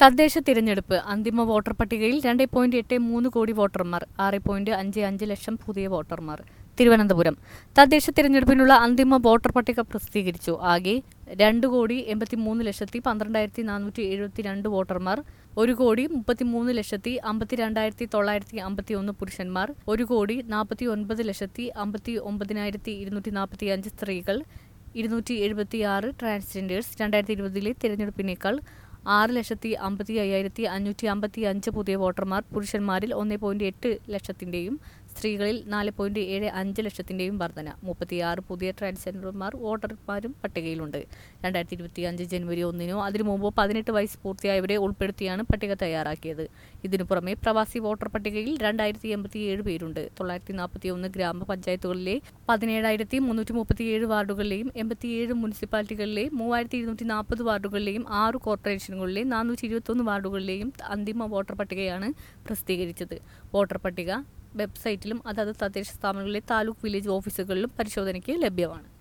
തദ്ദേശ തിരഞ്ഞെടുപ്പ് അന്തിമ വോട്ടർ പട്ടികയിൽ രണ്ട് പോയിന്റ് എട്ട് മൂന്ന് കോടി വോട്ടർമാർ ആറ് പോയിന്റ് അഞ്ച് അഞ്ച് ലക്ഷം പുതിയ വോട്ടർമാർ തിരുവനന്തപുരം തദ്ദേശ തിരഞ്ഞെടുപ്പിനുള്ള അന്തിമ വോട്ടർ പട്ടിക പ്രസിദ്ധീകരിച്ചു ആകെ രണ്ട് കോടി എൺപത്തി മൂന്ന് ലക്ഷത്തി പന്ത്രണ്ടായിരത്തി നാനൂറ്റി എഴുപത്തി രണ്ട് വോട്ടർമാർ ഒരു കോടി മുപ്പത്തി മൂന്ന് ലക്ഷത്തി അമ്പത്തി രണ്ടായിരത്തി തൊള്ളായിരത്തി അമ്പത്തി ഒന്ന് പുരുഷന്മാർ ഒരു കോടി നാൽപ്പത്തി ഒൻപത് ലക്ഷത്തി അമ്പത്തി ഒമ്പതിനായിരത്തി ഇരുന്നൂറ്റി നാൽപ്പത്തി അഞ്ച് സ്ത്രീകൾ ഇരുന്നൂറ്റി എഴുപത്തി ആറ് ട്രാൻസ്ജെൻഡേഴ്സ് രണ്ടായിരത്തി ഇരുപതിലെ തിരഞ്ഞെടുപ്പിനേക്കാൾ ആറ് ലക്ഷത്തി അമ്പത്തി അയ്യായിരത്തി അഞ്ഞൂറ്റി അമ്പത്തി അഞ്ച് പുതിയ വോട്ടർമാർ പുരുഷന്മാരിൽ ഒന്ന് പോയിന്റ് എട്ട് ലക്ഷത്തിൻ്റെയും സ്ത്രീകളിൽ നാല് പോയിന്റ് ഏഴ് അഞ്ച് ലക്ഷത്തിൻ്റെയും വർധന മുപ്പത്തിയാറ് പുതിയ ട്രാൻസ്ജെൻഡർമാർ വോട്ടർമാരും പട്ടികയിലുണ്ട് രണ്ടായിരത്തി ഇരുപത്തി അഞ്ച് ജനുവരി ഒന്നിനോ അതിനു മുമ്പോ പതിനെട്ട് വയസ്സ് പൂർത്തിയായവരെ ഉൾപ്പെടുത്തിയാണ് പട്ടിക തയ്യാറാക്കിയത് ഇതിനു പുറമെ പ്രവാസി വോട്ടർ പട്ടികയിൽ രണ്ടായിരത്തി എൺപത്തി ഏഴ് പേരുണ്ട് തൊള്ളായിരത്തി നാൽപ്പത്തി ഒന്ന് ഗ്രാമപഞ്ചായത്തുകളിലെ പതിനേഴായിരത്തി മുന്നൂറ്റി മുപ്പത്തിയേഴ് വാർഡുകളിലെയും എൺപത്തിയേഴ് മുനിസിപ്പാലിറ്റികളിലെ മൂവായിരത്തി ഇരുന്നൂറ്റി നാൽപ്പത് വാർഡുകളിലെയും ആറ് കോർപ്പറേഷനുകളിലെ നാനൂറ്റി ഇരുപത്തൊന്ന് വാർഡുകളിലെയും അന്തിമ വോട്ടർ പട്ടികയാണ് പ്രസിദ്ധീകരിച്ചത് വോട്ടർ പട്ടിക വെബ്സൈറ്റിലും അതത് തദ്ദേശ സ്ഥാപനങ്ങളിലെ താലൂക്ക് വില്ലേജ് ഓഫീസുകളിലും പരിശോധനയ്ക്ക് ലഭ്യമാണ്